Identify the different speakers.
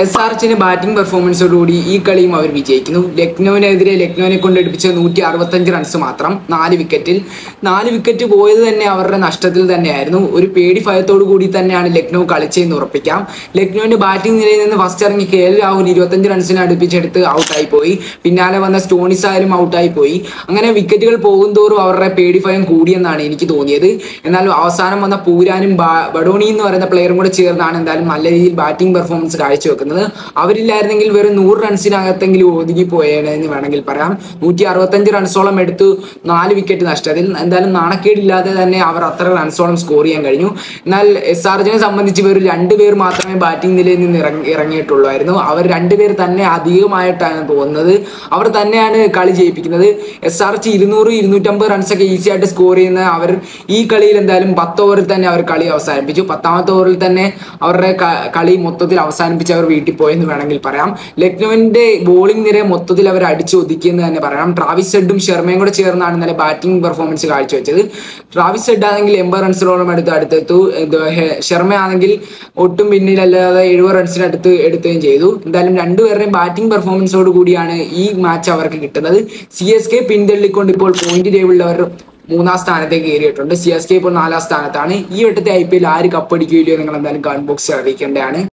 Speaker 1: S R എച്ചിന്റെ batting പെർഫോമൻസോടുകൂടി ഈ കളിയും അവർ വിജയിക്കുന്നു ലക്നൌവിനെതിരെ ലക്നൌവിനെ കൊണ്ട് എടുപ്പിച്ച നൂറ്റി അറുപത്തഞ്ച് റൺസ് മാത്രം നാല് വിക്കറ്റിൽ നാല് വിക്കറ്റ് പോയത് തന്നെ അവരുടെ നഷ്ടത്തിൽ തന്നെയായിരുന്നു ഒരു പേടി ഭയത്തോടു കൂടി തന്നെയാണ് ലക്നൗ കളിച്ചതെന്ന് ഉറപ്പിക്കാം ലക്നൌവിന്റെ ബാറ്റിംഗ് നിലയിൽ നിന്ന് ഫസ്റ്റ് ഇറങ്ങി കെ എൽ രാഹുൽ ഇരുപത്തഞ്ച് റൺസിന് അടുപ്പിച്ചെടുത്ത് ഔട്ടായി പോയി പിന്നാലെ വന്ന സ്റ്റോണിസ് ആയാലും ഔട്ടായി പോയി അങ്ങനെ വിക്കറ്റുകൾ പോകുന്തോറും അവരുടെ പേടി ഭയം കൂടിയെന്നാണ് എനിക്ക് തോന്നിയത് എന്നാൽ അവസാനം വന്ന പൂരാനും ബാ- ബഡോണി എന്ന് പറയുന്ന പ്ലെയറും കൂടെ ചേർന്നാണ് എന്തായാലും നല്ല രീതിയിൽ ബാറ്റിംഗ് പെർഫോമൻസ് കാഴ്ചവെക്കുന്നത് അവരില്ലായിരുന്നെങ്കിൽ വെറും നൂറ് റൺസിനകത്തെങ്കിലും ഒതുങ്ങിപ്പോയേനെ എന്ന് വേണമെങ്കിൽ പറയാം നൂറ്റി അറുപത്തഞ്ച് റൺസോളം എടുത്തു നാല് വിക്കറ്റ് നഷ്ടത്തിൽ എന്തായാലും നാണക്കേടില്ലാതെ തന്നെ അവർ അത്ര റൺസോളം സ്കോർ ചെയ്യാൻ കഴിഞ്ഞു എന്നാൽ എസ് ആർജിനെ സംബന്ധിച്ച് വെറും രണ്ട് പേർ മാത്രമേ ബാറ്റിംഗ് നിലയിൽ നിന്ന് ഇറങ്ങി ഇറങ്ങിയിട്ടുള്ളായിരുന്നു അവർ രണ്ടുപേർ തന്നെ അധികമായിട്ടാണ് പോകുന്നത് അവർ തന്നെയാണ് കളി ജയിപ്പിക്കുന്നത് എസ് ആർ എച്ച് ഇരുന്നൂറ് ഇരുന്നൂറ്റമ്പത് റൺസൊക്കെ ഈസി ആയിട്ട് സ്കോർ ചെയ്യുന്ന അവർ ഈ കളിയിൽ എന്തായാലും പത്ത് ഓവറിൽ തന്നെ അവർ കളി അവസാനിപ്പിച്ചു പത്താമത്തെ ഓവറിൽ തന്നെ അവരുടെ ക- കളി മൊത്തത്തിൽ അവസാനിപ്പിച്ച് അവർ വീട്ടിൽ പോയെന്ന് വേണമെങ്കിൽ പറയാം ലക്നൌവിന്റെ ബോളിംഗ് നിര മൊത്തത്തിൽ അവർ അടിച്ചു ഒതുക്കിയെന്ന് തന്നെ പറയാം ട്രാവിസ് ഹെഡും ശർമ്മയും കൂടെ ചേർന്നാണ് ഇന്നലെ ബാറ്റിംഗ് പെർഫോമൻസ് കാഴ്ചവെച്ചത് ട്രാവിസ് ഹെഡ് ആണെങ്കിൽ എൺപത് റൺസിനോളം എടുത്ത് അടുത്തെത്തു ഇത് ഹെ- ശർമ്മ ആണെങ്കിൽ ഒട്ടും പിന്നിലല്ലാതെ എഴുപത് റൺസിന് അടുത്ത് എടുക്കുകയും ചെയ്തു എന്തായാലും രണ്ടുപേരുടെയും ബാറ്റിംഗ് പെർഫോമൻസോട് കൂടിയാണ് ഈ മാച്ച് അവർക്ക് കിട്ടുന്നത് സി എസ് കെ പിന്തള്ളിക്കൊണ്ട് ഇപ്പോൾ പോയിന്റ് ടേബിളിൽ അവർ മൂന്നാം സ്ഥാനത്തേക്ക് കയറിയിട്ടുണ്ട് സി എസ് കെ ഇപ്പോൾ നാലാം സ്ഥാനത്താണ് ഈ വട്ടത്തെ ഐ പി എൽ ആര് കപ്പടിക്കുകയില്ലയോ നിങ്ങൾ എന്തായാലും കമന്റ് ബോക്സിൽ അറിയിക്കേണ്ടതാണ്